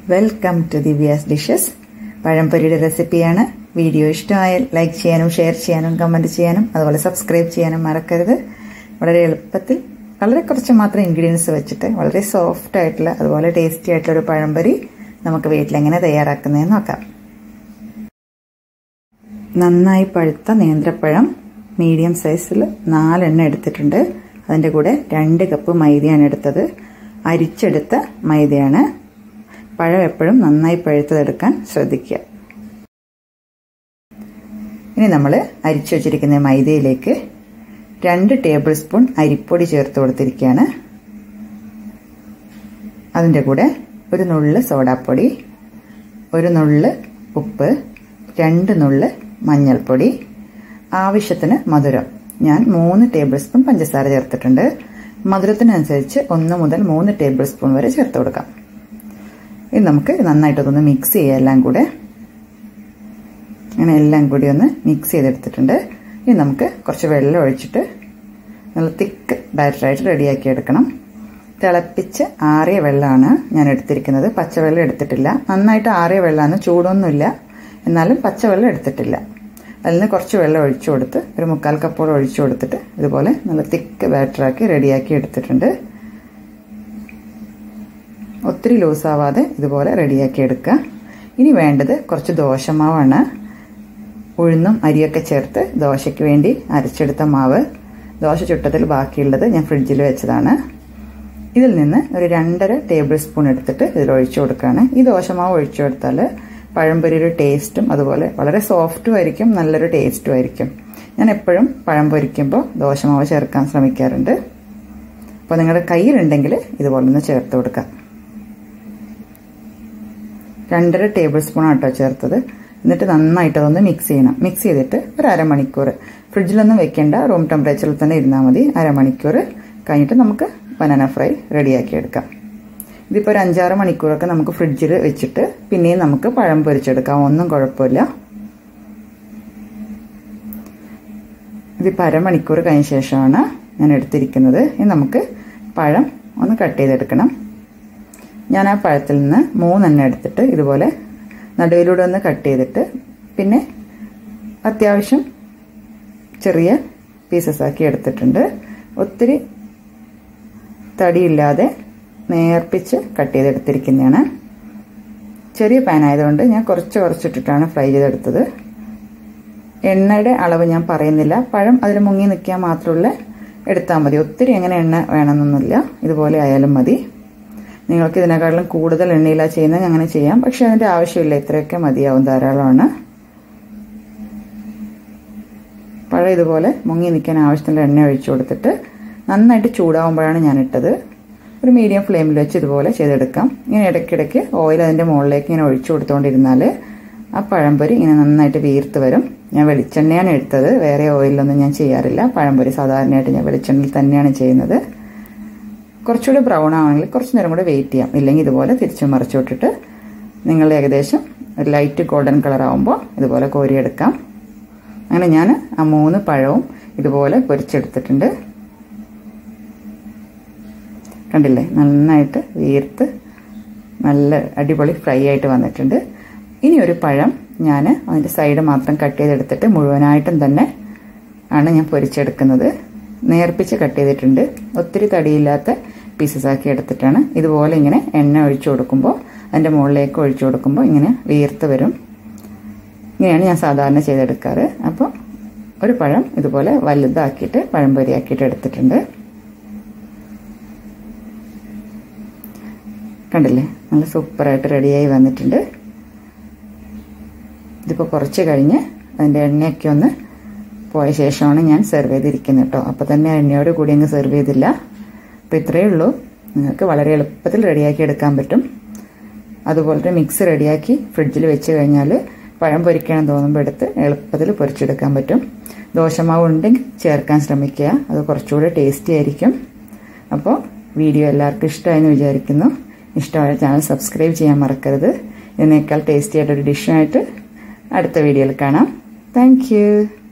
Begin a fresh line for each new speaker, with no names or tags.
welcome to Divya's dishes പഴംപൊരിയുടെ റെസിപ്പിയാണ് video ഇഷ്ടമായാൽ ലൈക്ക് ചെയ്യാനും ഷെയർ ചെയ്യാനും കമൻറ്റ് ചെയ്യാനും അതുപോലെ സബ്സ്ക്രൈബ് ചെയ്യാനും മറക്കരുത് വളരെ എളുപ്പത്തിൽ വളരെ കുറച്ച് മാത്രം ഇൻഗ്രീഡിയൻസ് വെച്ചിട്ട് വളരെ സോഫ്റ്റ് ആയിട്ടുള്ള അതുപോലെ ടേസ്റ്റി ആയിട്ടുള്ള ഒരു പഴംപൊരി നമുക്ക് വീട്ടിലെങ്ങനെ തയ്യാറാക്കുന്നതെന്ന് നോക്കാം നന്നായി പഴുത്ത നേന്ത്രപ്പഴം മീഡിയം സൈസിൽ നാലെണ്ണം എടുത്തിട്ടുണ്ട് അതിൻ്റെ കൂടെ രണ്ട് കപ്പ് മൈദയാണ് എടുത്തത് അരിച്ചെടുത്ത മൈദയാണ് പഴം എപ്പോഴും നന്നായി പഴുത്തതെടുക്കാൻ ശ്രദ്ധിക്കുക ഇനി നമ്മൾ അരിച്ചു വച്ചിരിക്കുന്ന മൈദയിലേക്ക് രണ്ട് ടേബിൾ സ്പൂൺ അരിപ്പൊടി ചേർത്ത് കൊടുത്തിരിക്കുകയാണ് അതിൻ്റെ കൂടെ ഒരു നുള്ള് സോഡാപ്പൊടി ഒരു നുള്ള് ഉപ്പ് രണ്ട് നുള്ള് മഞ്ഞൾപ്പൊടി ആവശ്യത്തിന് മധുരം ഞാൻ മൂന്ന് ടേബിൾ സ്പൂൺ പഞ്ചസാര ചേർത്തിട്ടുണ്ട് മധുരത്തിനനുസരിച്ച് ഒന്ന് മുതൽ മൂന്ന് ടേബിൾ സ്പൂൺ വരെ ചേർത്ത് കൊടുക്കാം ഇനി നമുക്ക് നന്നായിട്ടൊന്ന് മിക്സ് ചെയ്യാം എല്ലാം കൂടെ അങ്ങനെ എല്ലാം കൂടി ഒന്ന് മിക്സ് ചെയ്തെടുത്തിട്ടുണ്ട് ഇനി നമുക്ക് കുറച്ച് വെള്ളം ഒഴിച്ചിട്ട് നല്ല തിക്ക് ബാറ്ററായിട്ട് റെഡിയാക്കി എടുക്കണം തിളപ്പിച്ച് ആറിയ വെള്ളമാണ് ഞാൻ എടുത്തിരിക്കുന്നത് പച്ചവെള്ളം എടുത്തിട്ടില്ല നന്നായിട്ട് ആറിയ വെള്ളമാണ് ചൂടൊന്നുമില്ല എന്നാലും പച്ചവെള്ളം എടുത്തിട്ടില്ല അതിൽ നിന്ന് കുറച്ച് വെള്ളം ഒഴിച്ചു കൊടുത്ത് ഒരു മുക്കാൽ കപ്പോളം ഒഴിച്ചു കൊടുത്തിട്ട് ഇതുപോലെ നല്ല തിക്ക് ബാറ്ററാക്കി റെഡിയാക്കി എടുത്തിട്ടുണ്ട് ഒത്തിരി ലൂസാവാതെ ഇതുപോലെ റെഡിയാക്കി എടുക്കുക ഇനി വേണ്ടത് കുറച്ച് ദോശമാവാണ് ഉഴുന്നും അരിയൊക്കെ ചേർത്ത് ദോശയ്ക്ക് വേണ്ടി അരച്ചെടുത്ത മാവ് ദോശ ചുട്ടത്തിൽ ബാക്കിയുള്ളത് ഞാൻ ഫ്രിഡ്ജിൽ വെച്ചതാണ് ഇതിൽ നിന്ന് ഒരു രണ്ടര ടേബിൾ സ്പൂൺ എടുത്തിട്ട് ഇതിൽ ഒഴിച്ചു കൊടുക്കുകയാണ് ഈ ദോശമാവ് ഒഴിച്ചു കൊടുത്താൽ പഴംപൊരിയുടെ ടേസ്റ്റും അതുപോലെ വളരെ സോഫ്റ്റും ആയിരിക്കും നല്ലൊരു ടേസ്റ്റും ആയിരിക്കും ഞാൻ എപ്പോഴും പഴം പൊരിക്കുമ്പോൾ ദോശമാവ് ചേർക്കാൻ ശ്രമിക്കാറുണ്ട് അപ്പോൾ നിങ്ങളുടെ കയ്യിലുണ്ടെങ്കിൽ ഇതുപോലെ ഒന്ന് ചേർത്ത് കൊടുക്കാം രണ്ടര ടേബിൾ സ്പൂൺ ആട്ടോ ചേർത്തത് എന്നിട്ട് നന്നായിട്ട് അതൊന്ന് മിക്സ് ചെയ്യണം മിക്സ് ചെയ്തിട്ട് ഒരു അരമണിക്കൂർ ഫ്രിഡ്ജിലൊന്നും വെക്കേണ്ട റൂം ടെമ്പറേച്ചറിൽ തന്നെ ഇരുന്നാൽ മതി അരമണിക്കൂർ കഴിഞ്ഞിട്ട് നമുക്ക് ബനാന ഫ്രൈ റെഡിയാക്കി എടുക്കാം ഇതിപ്പോൾ ഒരു അഞ്ചാറ് മണിക്കൂറൊക്കെ നമുക്ക് ഫ്രിഡ്ജിൽ വെച്ചിട്ട് പിന്നെയും നമുക്ക് പഴം പൊരിച്ചെടുക്കാം ഒന്നും കുഴപ്പമില്ല ഇതിപ്പോൾ അരമണിക്കൂർ കഴിഞ്ഞ ശേഷമാണ് ഞാൻ എടുത്തിരിക്കുന്നത് ഇനി നമുക്ക് പഴം ഒന്ന് കട്ട് ചെയ്തെടുക്കണം ഞാൻ ആ പഴത്തിൽ നിന്ന് മൂന്നെണ്ണം എടുത്തിട്ട് ഇതുപോലെ നടുവിലൂടെ ഒന്ന് കട്ട് ചെയ്തിട്ട് പിന്നെ അത്യാവശ്യം ചെറിയ പീസസ് ആക്കി എടുത്തിട്ടുണ്ട് ഒത്തിരി തടിയില്ലാതെ നേർപ്പിച്ച് കട്ട് ചെയ്തെടുത്തിരിക്കുന്നതാണ് ചെറിയ പാൻ ആയതുകൊണ്ട് ഞാൻ കുറച്ച് കുറച്ചിട്ടിട്ടാണ് ഫ്രൈ ചെയ്തെടുത്തത് എണ്ണയുടെ അളവ് ഞാൻ പറയുന്നില്ല പഴം അതിൽ മുങ്ങി നിൽക്കാൻ മാത്രമുള്ള എടുത്താൽ മതി ഒത്തിരി അങ്ങനെ എണ്ണ വേണമെന്നൊന്നുമില്ല ഇതുപോലെ ആയാലും മതി നിങ്ങൾക്ക് ഇതിനേക്കാളും കൂടുതൽ എണ്ണയില ചെയ്യുന്നത് അങ്ങനെ ചെയ്യാം പക്ഷെ അതിൻ്റെ ആവശ്യമില്ല ഇത്രയൊക്കെ മതിയാവും ധാരാളമാണ് പഴം ഇതുപോലെ മുങ്ങി നിൽക്കാൻ ആവശ്യത്തിനുള്ള എണ്ണ ഒഴിച്ചു കൊടുത്തിട്ട് നന്നായിട്ട് ചൂടാവുമ്പോഴാണ് ഞാൻ ഇട്ടത് ഒരു മീഡിയം ഫ്ലെയിമിൽ വെച്ച് ഇതുപോലെ ചെയ്തെടുക്കാം ഇങ്ങനെ ഇടയ്ക്കിടയ്ക്ക് ഓയിൽ അതിൻ്റെ മുകളിലേക്ക് ഇങ്ങനെ ഒഴിച്ചു കൊടുത്തുകൊണ്ടിരുന്നാൽ ആ പഴംപൊരി ഇങ്ങനെ നന്നായിട്ട് വീർത്ത് വരും ഞാൻ വെളിച്ചെണ്ണയാണ് എടുത്തത് വേറെ ഓയിലൊന്നും ഞാൻ ചെയ്യാറില്ല പഴംപൊരി സാധാരണയായിട്ട് ഞാൻ വെളിച്ചെണ്ണയിൽ തന്നെയാണ് ചെയ്യുന്നത് കുറച്ചുകൂടി ബ്രൗൺ ആണെങ്കിൽ കുറച്ച് നേരം കൂടെ വെയിറ്റ് ചെയ്യാം ഇല്ലെങ്കിൽ ഇതുപോലെ തിരിച്ചു മറിച്ചു വിട്ടിട്ട് നിങ്ങൾ ഏകദേശം ഒരു ലൈറ്റ് ഗോൾഡൻ കളർ ആകുമ്പോൾ ഇതുപോലെ കോരിയെടുക്കാം അങ്ങനെ ഞാൻ ആ മൂന്ന് പഴവും ഇതുപോലെ പൊരിച്ചെടുത്തിട്ടുണ്ട് കണ്ടില്ലേ നന്നായിട്ട് വീർത്ത് നല്ല അടിപൊളി ഫ്രൈ ആയിട്ട് വന്നിട്ടുണ്ട് ഇനി ഒരു പഴം ഞാൻ അതിൻ്റെ സൈഡ് മാത്രം കട്ട് ചെയ്തെടുത്തിട്ട് മുഴുവനായിട്ടും തന്നെ ആണ് ഞാൻ പൊരിച്ചെടുക്കുന്നത് നേർപ്പിച്ച് കട്ട് ചെയ്തിട്ടുണ്ട് ഒത്തിരി തടിയില്ലാത്ത പീസസ് ആക്കി എടുത്തിട്ടാണ് ഇതുപോലെ ഇങ്ങനെ എണ്ണ ഒഴിച്ചു കൊടുക്കുമ്പോൾ അതിൻ്റെ മുകളിലേക്ക് ഒഴിച്ചു കൊടുക്കുമ്പോൾ ഇങ്ങനെ വീർത്ത് വരും ഇങ്ങനെയാണ് ഞാൻ സാധാരണ ചെയ്തെടുക്കാറ് അപ്പോൾ ഒരു പഴം ഇതുപോലെ വലുതാക്കിയിട്ട് പഴംപൊരിയാക്കിയിട്ട് എടുത്തിട്ടുണ്ട് കണ്ടില്ലേ നല്ല സൂപ്പറായിട്ട് റെഡിയായി വന്നിട്ടുണ്ട് ഇതിപ്പോൾ കുറച്ച് കഴിഞ്ഞ് അതിൻ്റെ എണ്ണയൊക്കെ ഒന്ന് പോയ ശേഷമാണ് ഞാൻ സെർവ് ചെയ്തിരിക്കുന്നത് കേട്ടോ അപ്പോൾ തന്നെ എണ്ണയോട് കൂടി അങ്ങ് സെർവ് ചെയ്തില്ല അപ്പോൾ ഇത്രയേ ഉള്ളൂ നിങ്ങൾക്ക് വളരെ എളുപ്പത്തിൽ റെഡിയാക്കി എടുക്കാൻ പറ്റും അതുപോലത്തെ മിക്സ് റെഡിയാക്കി ഫ്രിഡ്ജിൽ വെച്ച് കഴിഞ്ഞാൽ പഴം പൊരിക്കണം തോന്നുമ്പോൾ എടുത്ത് എളുപ്പത്തിൽ പൊരിച്ചെടുക്കാൻ പറ്റും ദോശമാവ് ഉണ്ടെങ്കിൽ ചേർക്കാൻ ശ്രമിക്കുക അത് കുറച്ചുകൂടി ടേസ്റ്റി ആയിരിക്കും അപ്പോൾ വീഡിയോ എല്ലാവർക്കും ഇഷ്ടമായെന്ന് വിചാരിക്കുന്നു ഇഷ്ടമായ ചാനൽ സബ്സ്ക്രൈബ് ചെയ്യാൻ മറക്കരുത് ഇതിനേക്കാൾ ടേസ്റ്റി ആയിട്ടൊരു ഡിഷായിട്ട് അടുത്ത വീഡിയോയിൽ കാണാം താങ്ക്